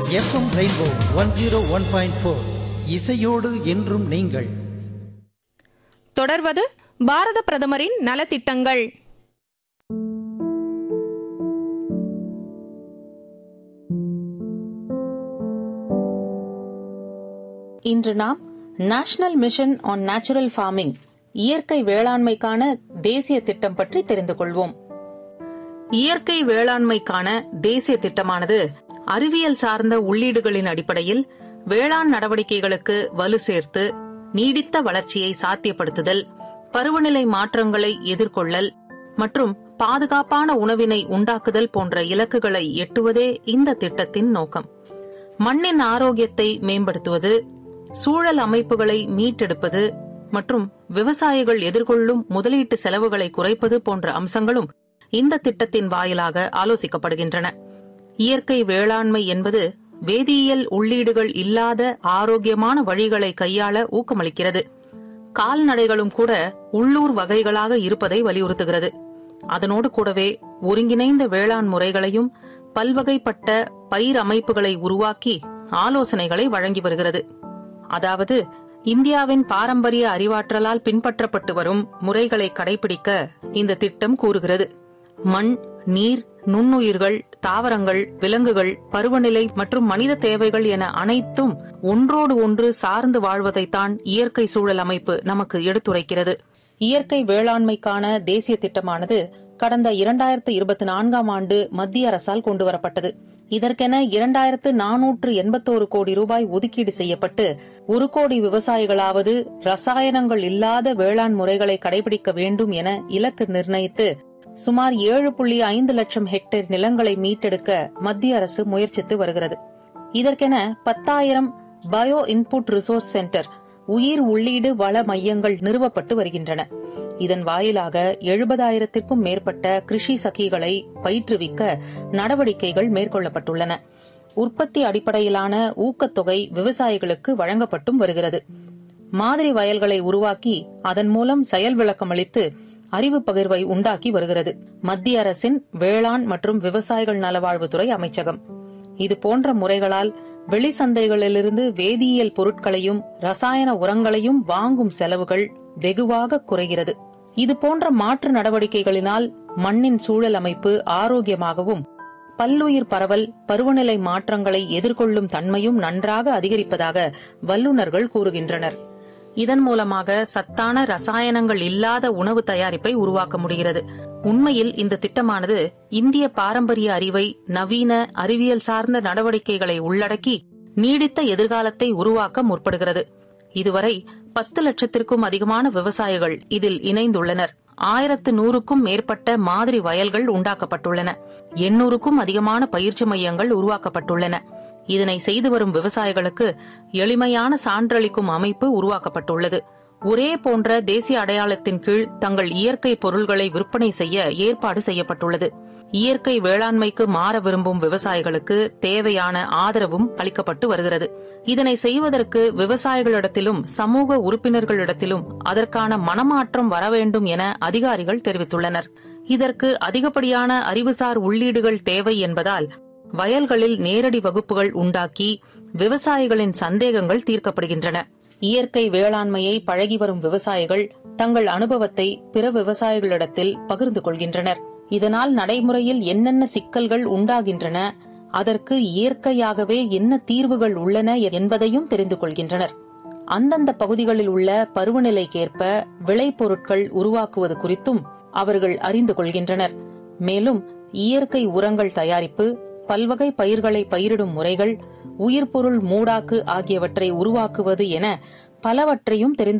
FM rainbow one zero one point four இசையோடு என்றும் நீங்கள் தொடர்வது பாரத பிரதமரின் நலத்திட்டங்கள் இன்று நாம் national mission on natural farming இயற்கை வேளாண்மைக்கான தேசிய திட்டம் பற்றி தெரிந்து கொள்வோம் இயற்கை வேளாண்மைக்கான தேசிய திட்டமானது அறிவியல் சார்ந்த உள்ளீடுகளின் அடிப்படையில் வேளாண் நடவடிக்கைகளுக்கு வலு சேர்த்து நீடித்த வளர்ச்சியை சாத்தியப்படுத்துதல் பருவநிலை மாற்றங்களை எதிர்கொள்ளல் மற்றும் பாதுகாப்பான உணவினை உண்டாக்குதல் போன்ற இலக்குகளை எட்டுவதே இந்த திட்டத்தின் நோக்கம் மண்ணின் ஆரோக்கியத்தை மேம்படுத்துவது சூழல் அமைப்புகளை மீட்டெடுப்பது மற்றும் விவசாயிகள் எதிர்கொள்ளும் முதலீட்டு செலவுகளை குறைப்பது போன்ற அம்சங்களும் இந்த திட்டத்தின் வாயிலாக ஆலோசிக்கப்படுகின்றன இயற்கை வேளாண்மை என்பது வேதியியல் உள்ளீடுகள் இல்லாத ஆரோக்கியமான வழிகளை கையாள ஊக்கமளிக்கிறது கால்நடைகளும் கூட உள்ளூர் வகைகளாக இருப்பதை வலியுறுத்துகிறது அதனோடு கூடவே ஒருங்கிணைந்த வேளாண் முறைகளையும் பல்வகைப்பட்ட பயிர் அமைப்புகளை உருவாக்கி ஆலோசனைகளை வழங்கி வருகிறது அதாவது இந்தியாவின் பாரம்பரிய அறிவாற்றலால் பின்பற்றப்பட்டு வரும் முறைகளை கடைபிடிக்க இந்த திட்டம் கூறுகிறது மண் நீர் நுண்ணுயிர்கள் தாவரங்கள் விலங்குகள் பருவநிலை மற்றும் மனித தேவைகள் என அனைத்தும் ஒன்றோடு ஒன்று சார்ந்து வாழ்வதைத்தான் இயற்கை சூழல் அமைப்பு நமக்கு எடுத்துரைக்கிறது இயற்கை வேளாண்மைக்கான தேசிய திட்டமானது கடந்த இரண்டாயிரத்து இருபத்தி நான்காம் ஆண்டு மத்திய அரசால் கொண்டுவரப்பட்டது இதற்கென இரண்டாயிரத்து நானூற்று எண்பத்தோரு கோடி ரூபாய் ஒதுக்கீடு செய்யப்பட்டு ஒரு கோடி விவசாயிகளாவது ரசாயனங்கள் இல்லாத வேளாண் முறைகளை கடைபிடிக்க வேண்டும் என இலக்கு நிர்ணயித்து சுமார் ஏழு புள்ளி ஐந்து லட்சம் ஹெக்டேர் நிலங்களை மீட்டெடுக்க மத்திய அரசு முயற்சித்து வருகிறது இதற்கென பத்தாயிரம் பயோ இன்புட் ரிசோர்ஸ் சென்டர் உயிர் உள்ளீடு வள மையங்கள் நிறுவப்பட்டு வருகின்றன இதன் வாயிலாக எழுபதாயிரத்திற்கும் மேற்பட்ட கிருஷி சகிகளை பயிற்றுவிக்க நடவடிக்கைகள் மேற்கொள்ளப்பட்டுள்ளன உற்பத்தி அடிப்படையிலான ஊக்கத்தொகை விவசாயிகளுக்கு வழங்கப்பட்டும் வருகிறது மாதிரி வயல்களை உருவாக்கி அதன் மூலம் செயல் விளக்கம் அளித்து அறிவு பகிர்வை உண்டாக்கி வருகிறது மத்திய அரசின் வேளாண் மற்றும் விவசாயிகள் நலவாழ்வுத்துறை அமைச்சகம் இது போன்ற முறைகளால் வெளிச்சந்தைகளிலிருந்து வேதியியல் பொருட்களையும் ரசாயன உரங்களையும் வாங்கும் செலவுகள் வெகுவாக குறைகிறது இது போன்ற மாற்று நடவடிக்கைகளினால் மண்ணின் சூழல் அமைப்பு ஆரோக்கியமாகவும் பல்லுயிர் பரவல் பருவநிலை மாற்றங்களை எதிர்கொள்ளும் தன்மையும் நன்றாக அதிகரிப்பதாக வல்லுநர்கள் கூறுகின்றனர் இதன் மூலமாக சத்தான ரசாயனங்கள் இல்லாத உணவு தயாரிப்பை உருவாக்க முடிகிறது உண்மையில் இந்த திட்டமானது இந்திய பாரம்பரிய அறிவை நவீன அறிவியல் சார்ந்த நடவடிக்கைகளை உள்ளடக்கி நீடித்த எதிர்காலத்தை உருவாக்க முற்படுகிறது இதுவரை பத்து லட்சத்திற்கும் அதிகமான விவசாயிகள் இதில் இணைந்துள்ளனர் ஆயிரத்து நூறுக்கும் மேற்பட்ட மாதிரி வயல்கள் உண்டாக்கப்பட்டுள்ளன எண்ணூறுக்கும் அதிகமான பயிற்சி மையங்கள் உருவாக்கப்பட்டுள்ளன இதனை செய்து வரும் விவசாயிகளுக்கு எளிமையான சான்றளிக்கும் அமைப்பு உருவாக்கப்பட்டுள்ளது ஒரே போன்ற தேசிய அடையாளத்தின் கீழ் தங்கள் இயற்கை பொருள்களை விற்பனை செய்ய ஏற்பாடு செய்யப்பட்டுள்ளது இயற்கை வேளாண்மைக்கு மாற விரும்பும் விவசாயிகளுக்கு தேவையான ஆதரவும் அளிக்கப்பட்டு வருகிறது இதனை செய்வதற்கு விவசாயிகளிடத்திலும் சமூக உறுப்பினர்களிடத்திலும் அதற்கான மனமாற்றம் வர வேண்டும் என அதிகாரிகள் தெரிவித்துள்ளனர் இதற்கு அதிகப்படியான அறிவுசார் உள்ளீடுகள் தேவை என்பதால் வயல்களில் நேரடி வகுப்புகள் உண்டாக்கி விவசாயிகளின் சந்தேகங்கள் தீர்க்கப்படுகின்றன இயற்கை வேளாண்மையை பழகி வரும் விவசாயிகள் தங்கள் அனுபவத்தை பிற விவசாயிகளிடத்தில் பகிர்ந்து கொள்கின்றனர் இதனால் நடைமுறையில் என்னென்ன சிக்கல்கள் உண்டாகின்றன அதற்கு இயற்கையாகவே என்ன தீர்வுகள் உள்ளன என்பதையும் தெரிந்து கொள்கின்றனர் அந்தந்த பகுதிகளில் உள்ள பருவநிலைக்கேற்ப விளைபொருட்கள் உருவாக்குவது குறித்தும் அவர்கள் அறிந்து கொள்கின்றனர் மேலும் இயற்கை உரங்கள் தயாரிப்பு பல்வகை பயிர்களை பயிரிடும் முறைகள் உயிர்பொருள் மூடாக்கு ஆகியவற்றை உருவாக்குவது என பலவற்றையும் தெரிந்து